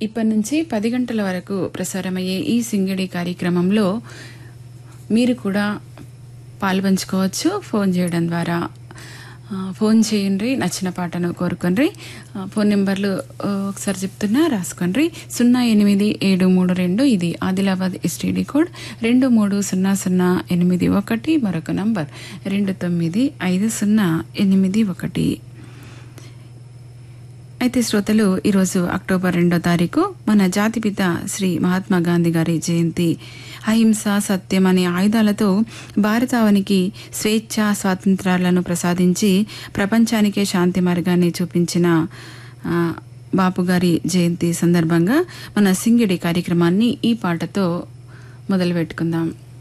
ఇప్పటి నుంచి పది గంటల వరకు ప్రసారమయ్యే ఈ సింగిడి కార్యక్రమంలో మీరు కూడా పాల్పంచుకోవచ్చు ఫోన్ చేయడం ద్వారా ఆ, ఫోన్ చేయండి నచ్చిన పాటను కోరుకోండి ఆ, ఫోన్ నెంబర్లు ఆ, ఒకసారి చెప్తున్నా రాసుకోండి సున్నా ఎనిమిది ఏడు మూడు రెండు ఇది ఆదిలాబాద్ ఎస్టీడీ కోడ్ రెండు మూడు సున్నా సున్నా ఎనిమిది ఒకటి మరొక నంబర్ రెండు తొమ్మిది ఐదు సున్నా ఎనిమిది ఒకటి అయితే శ్రోతలు ఈరోజు అక్టోబర్ రెండో తారీఖు మన జాతిపిత శ్రీ మహాత్మా గాంధీ గారి జయంతి అహింస సత్యం అనే ఆయుధాలతో భారతావనికి స్వేచ్ఛ స్వాతంత్రాలను ప్రసాదించి ప్రపంచానికే శాంతి మార్గాన్ని చూపించిన ఆ, బాపు గారి జయంతి సందర్భంగా మన సింగిడి కార్యక్రమాన్ని ఈ పాటతో మొదలు పెట్టుకుందాం